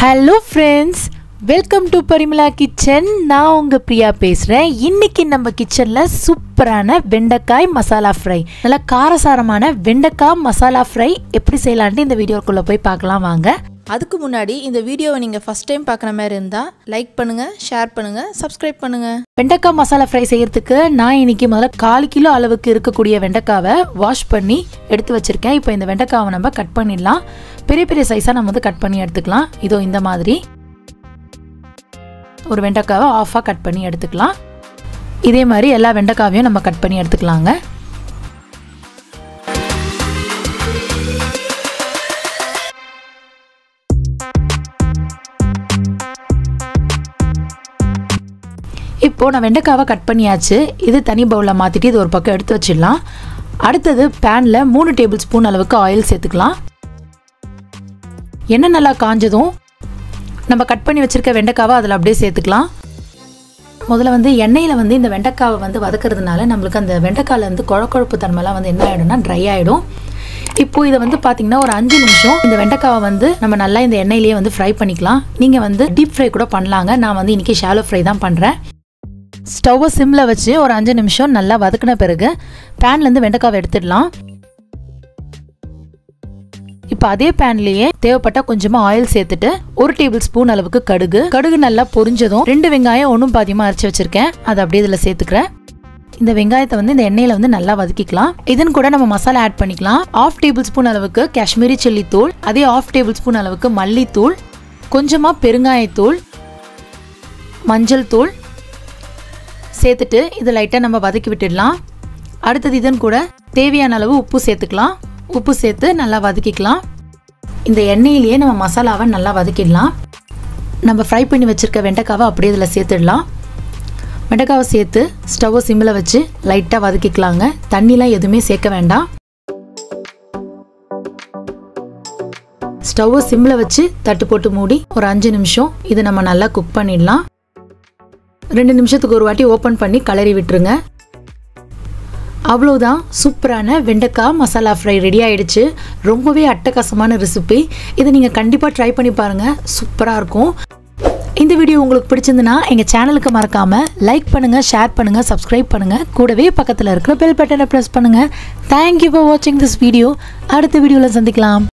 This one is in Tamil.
hello friends welcome to Parimala kitchen நான் உங்கள் பிரியா பேசுகிறேன் இன்னைக்கு நம்ம கிச்சனில் சூப்பரான வெண்டைக்காய் மசாலா ஃப்ரை நல்லா காரசாரமான வெண்டைக்காய் மசாலா ஃப்ரை எப்படி செய்யலான்ட்டு இந்த வீடியோக்குள்ளே போய் பார்க்கலாம் வாங்க அதுக்கு முன்னாடி இந்த வீடியோவை நீங்கள் ஃபஸ்ட் டைம் பார்க்குற மாதிரி இருந்தால் லைக் பண்ணுங்கள் ஷேர் பண்ணுங்கள் சப்ஸ்கிரைப் பண்ணுங்கள் வெண்டைக்காய் மசாலா ஃப்ரை செய்யறதுக்கு நான் இன்னைக்கு முதல்ல கால் கிலோ அளவுக்கு இருக்கக்கூடிய வெண்டைக்காவை வாஷ் பண்ணி எடுத்து வச்சிருக்கேன் இப்போ இந்த வெண்டைக்காவை நம்ம கட் பண்ணிடலாம் பெரிய பெரிய சைஸாக நம்ம வந்து கட் பண்ணி எடுத்துக்கலாம் இதோ இந்த மாதிரி ஒரு வெண்டைக்காவை ஆஃபாக கட் பண்ணி எடுத்துக்கலாம் இதே மாதிரி எல்லா வெண்டைக்காவையும் நம்ம கட் பண்ணி எடுத்துக்கலாங்க இப்போது நான் வெண்டைக்காவை கட் பண்ணியாச்சு இது தனி பவுலில் மாற்றிட்டு இது ஒரு பக்கம் எடுத்து வச்சிடலாம் அடுத்தது பேனில் மூணு டேபிள் ஸ்பூன் அளவுக்கு ஆயில் சேர்த்துக்கலாம் எண்ணெய் நல்லா காஞ்சதும் நம்ம கட் பண்ணி வச்சுருக்க வெண்டைக்காவை அதில் அப்படியே சேர்த்துக்கலாம் முதல்ல வந்து எண்ணெயில் வந்து இந்த வெண்டைக்காவை வந்து வதக்கிறதுனால நம்மளுக்கு அந்த வெண்டைக்காயில் வந்து குழக்குழப்பு தன்மைலாம் வந்து என்ன ஆகிடும்னா ட்ரை ஆகிடும் இப்போ இதை வந்து பார்த்தீங்கன்னா ஒரு அஞ்சு நிமிஷம் இந்த வெண்டைக்காவை வந்து நம்ம நல்லா இந்த எண்ணெயிலேயே வந்து ஃப்ரை பண்ணிக்கலாம் நீங்கள் வந்து டீப் ஃப்ரை கூட பண்ணலாங்க நான் வந்து இன்றைக்கி ஷாலோ ஃப்ரை தான் பண்ணுறேன் ஸ்டவ்வை சிம்மில் வச்சு ஒரு அஞ்சு நிமிஷம் நல்லா வதக்கின பிறகு பேன்லேருந்து வெண்டைக்காவை எடுத்துடலாம் இப்போ அதே பேன்லேயே தேவைப்பட்ட கொஞ்சமாக ஆயில் சேர்த்துட்டு ஒரு டேபிள் ஸ்பூன் அளவுக்கு கடுகு கடுகு நல்லா பொரிஞ்சதும் ரெண்டு வெங்காயம் ஒன்றும் பாதியமாக அரைச்சி வச்சிருக்கேன் அதை அப்படியே இதில் சேர்த்துக்கிறேன் இந்த வெங்காயத்தை வந்து இந்த எண்ணெயில் வந்து நல்லா வதக்கிக்கலாம் இதன் கூட நம்ம மசாலா ஆட் பண்ணிக்கலாம் ஆஃப் டேபிள் ஸ்பூன் அளவுக்கு காஷ்மீரி சில்லி தூள் அதே ஆஃப் டேபிள் ஸ்பூன் அளவுக்கு மல்லித்தூள் கொஞ்சமாக பெருங்காயத்தூள் மஞ்சள் தூள் சேர்த்துட்டு இது லைட்டாக நம்ம வதக்கி விட்டுடலாம் அடுத்தது இதன் கூட தேவையான அளவு உப்பு சேர்த்துக்கலாம் உப்பு சேர்த்து நல்லா வதக்கிக்கலாம் இந்த எண்ணெயிலேயே நம்ம மசாலாவை நல்லா வதக்கிடலாம் நம்ம ஃப்ரை பண்ணி வச்சுருக்க வெண்டைக்காவை அப்படியே இதில் சேர்த்துடலாம் வெண்டைக்காவை சேர்த்து ஸ்டவ்வை சிம்மில் வச்சு லைட்டாக வதக்கிக்கலாங்க தண்ணிலாம் எதுவுமே சேர்க்க வேண்டாம் ஸ்டவ்வை சிம்மில் வச்சு தட்டு போட்டு மூடி ஒரு அஞ்சு நிமிஷம் இது நம்ம நல்லா குக் பண்ணிடலாம் ரெண்டு நிமிஷத்துக்கு ஒரு வாட்டி ஓப்பன் பண்ணி கலரி விட்டுருங்க அவ்வளோதான் சூப்பரான வெண்டைக்காய் மசாலா ஃப்ரை ரெடி ஆயிடுச்சு ரொம்பவே அட்டகாசமான ரெசிபி இதை நீங்கள் கண்டிப்பாக ட்ரை பண்ணி பாருங்கள் சூப்பராக இருக்கும் இந்த வீடியோ உங்களுக்கு பிடிச்சிருந்துன்னா எங்கள் சேனலுக்கு மறக்காமல் லைக் பண்ணுங்கள் ஷேர் பண்ணுங்கள் சப்ஸ்கிரைப் பண்ணுங்கள் கூடவே பக்கத்தில் இருக்கிற பெல் பட்டனை ப்ரெஸ் பண்ணுங்கள் தேங்க்யூ ஃபார் வாட்சிங் திஸ் வீடியோ அடுத்த வீடியோவில் சந்திக்கலாம்